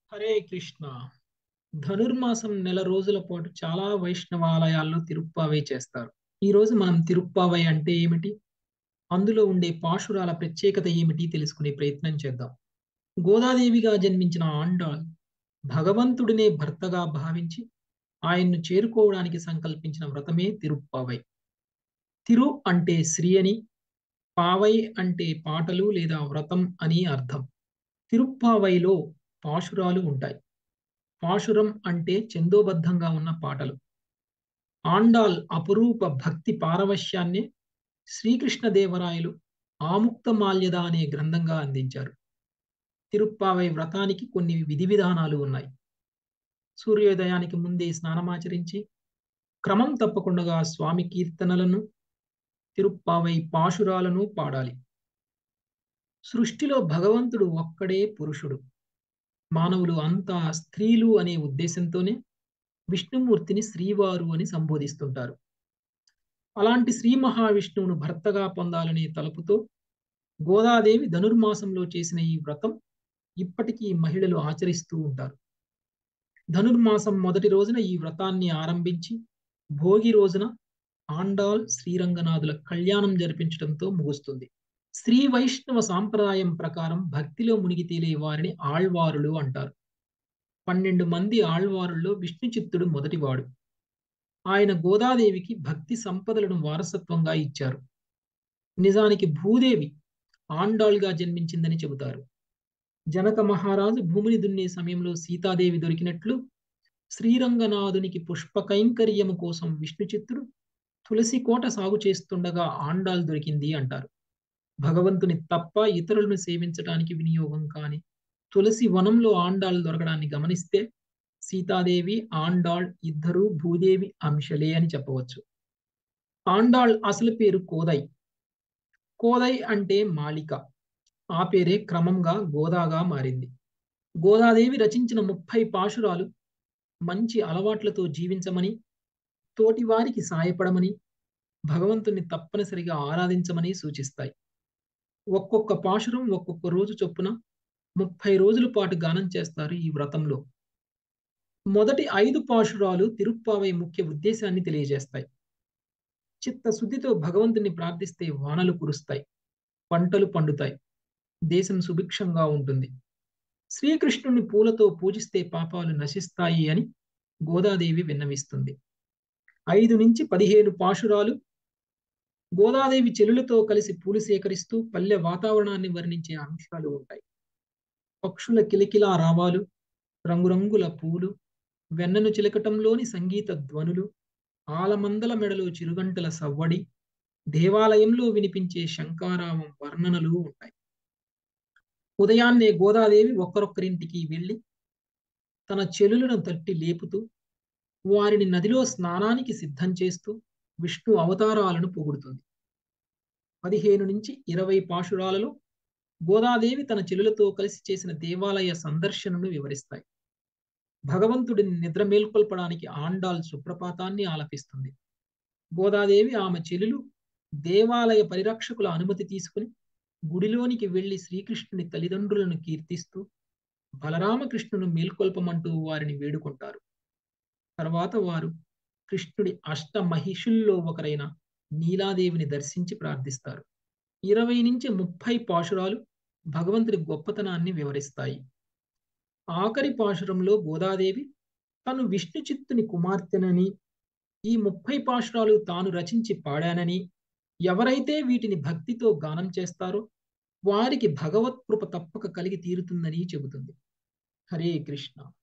హరే కృష్ణ ధనుర్మాసం నెల రోజుల పాటు చాలా వైష్ణవాలయాల్లో తిరుప్పావై చేస్తారు ఈ రోజు మనం తిరుప్పావై అంటే ఏమిటి అందులో ఉండే పాశురాల ప్రత్యేకత ఏమిటి తెలుసుకునే ప్రయత్నం చేద్దాం గోదాదేవిగా జన్మించిన ఆండాళ్ భగవంతుడినే భర్తగా భావించి ఆయన్ను చేరుకోవడానికి సంకల్పించిన వ్రతమే తిరుప్పావై తిరు అంటే శ్రీ అని పావై అంటే పాటలు లేదా వ్రతం అని అర్థం తిరుప్పావైలో పాశురాలు ఉంటాయి పాశురం అంటే చందోబద్ధంగా ఉన్న పాటలు ఆండాల్ అపురూప భక్తి పారవశ్యాన్ని శ్రీకృష్ణదేవరాయలు ఆముక్తమాల్యద అనే గ్రంథంగా అందించారు తిరుప్పావై వ్రతానికి కొన్ని విధి విధానాలు ఉన్నాయి సూర్యోదయానికి ముందే స్నానమాచరించి క్రమం తప్పకుండా స్వామి కీర్తనలను తిరుప్పావై పాశురాలను పాడాలి సృష్టిలో భగవంతుడు ఒక్కడే పురుషుడు మానవులు అంతా స్త్రీలు అనే ఉద్దేశంతోనే విష్ణుమూర్తిని శ్రీవారు అని సంబోధిస్తుంటారు అలాంటి శ్రీ మహావిష్ణువును భర్తగా పొందాలనే తలుపుతో గోదాదేవి ధనుర్మాసంలో చేసిన ఈ వ్రతం ఇప్పటికీ మహిళలు ఆచరిస్తూ ఉంటారు ధనుర్మాసం మొదటి రోజున ఈ వ్రతాన్ని ఆరంభించి భోగి రోజున ఆండాల్ శ్రీరంగనాథుల కళ్యాణం జరిపించడంతో ముగుస్తుంది శ్రీ వైష్ణవ సాంప్రదాయం ప్రకారం భక్తిలో మునిగి తేలే వారిని ఆళ్వారులు అంటారు పన్నెండు మంది ఆళ్వారుల్లో విష్ణు చిత్తుడు మొదటివాడు ఆయన గోదాదేవికి భక్తి సంపదలను వారసత్వంగా ఇచ్చారు నిజానికి భూదేవి ఆండాళ్గా జన్మించిందని చెబుతారు జనక మహారాజు భూమిని దున్నే సమయంలో సీతాదేవి దొరికినట్లు శ్రీరంగనాథునికి పుష్ప కైంకర్యము కోసం విష్ణు చిత్తుడు తులసి కోట సాగు చేస్తుండగా ఆండాల్ దొరికింది అంటారు భగవంతుని తప్ప ఇతరులను సేవించడానికి వినియోగం కాని తులసి వనంలో ఆండాల్ దొరకడాన్ని గమనిస్తే సీతాదేవి ఆండాళ్ ఇద్దరు భూదేవి అంశలే అని చెప్పవచ్చు ఆండాళ్ అసలు పేరు కోదై కోదై అంటే మాలిక ఆ పేరే క్రమంగా గోదాగా మారింది గోదాదేవి రచించిన ముప్పై పాశురాలు మంచి అలవాట్లతో జీవించమని తోటివారికి సాయపడమని భగవంతుని తప్పనిసరిగా ఆరాధించమని సూచిస్తాయి ఒక్కొక్క పాశురం ఒక్కొక్క రోజు చొప్పున ముప్పై రోజుల పాటు గానం చేస్తారు ఈ వ్రతంలో మొదటి ఐదు పాశురాలు తిరుప్పావై ముఖ్య ఉద్దేశాన్ని తెలియజేస్తాయి చిత్తశుద్ధితో భగవంతుని ప్రార్థిస్తే వానలు కురుస్తాయి పంటలు పండుతాయి దేశం సుభిక్షంగా ఉంటుంది శ్రీకృష్ణుని పూలతో పూజిస్తే పాపాలు నశిస్తాయి అని గోదాదేవి విన్నవిస్తుంది ఐదు నుంచి పదిహేను పాశురాలు గోదాదేవి చెలులతో కలిసి పూలు సేకరిస్తూ పల్లె వాతావరణాన్ని వర్ణించే అంశాలు ఉంటాయి పక్షుల కిలకిలా రావాలు రంగురంగుల పూలు వెన్నను చిలకటంలోని సంగీత ధ్వనులు ఆలమందల మెడలో చిరుగంటల సవ్వడి దేవాలయంలో వినిపించే శంకారావం వర్ణనలు ఉంటాయి ఉదయాన్నే గోదాదేవి ఒక్కరొక్కరింటికి వెళ్ళి తన చెలులను తట్టి లేపుతూ వారిని నదిలో స్నానానికి సిద్ధం చేస్తూ విష్ణు అవతారాలను పొగుడుతుంది పదిహేను నుంచి ఇరవై పాశురాలలో గోదాదేవి తన చెలులతో కలిసి చేసిన దేవాలయ సందర్శనను వివరిస్తాయి భగవంతుడిని నిద్ర మేల్కొల్పడానికి ఆండాల్ సుప్రపాతాన్ని ఆలపిస్తుంది గోదాదేవి ఆమె చెలులు దేవాలయ పరిరక్షకుల అనుమతి తీసుకుని గుడిలోనికి వెళ్లి శ్రీకృష్ణుని తల్లిదండ్రులను కీర్తిస్తూ బలరామకృష్ణును మేల్కొల్పమంటూ వారిని వేడుకుంటారు తర్వాత వారు కృష్ణుడి అష్ట మహిషుల్లో ఒకరైన నీలాదేవిని దర్శించి ప్రార్థిస్తారు ఇరవై నుంచి ముప్పై పాశురాలు భగవంతుడి గొప్పతనాన్ని వివరిస్తాయి ఆఖరి పాశురంలో గోదాదేవి తను విష్ణు చిత్తుని కుమార్తెనని ఈ ముప్పై పాశురాలు తాను రచించి పాడానని ఎవరైతే వీటిని భక్తితో గానం చేస్తారో వారికి భగవత్ కృప తప్పక కలిగి తీరుతుందని చెబుతుంది హరే కృష్ణ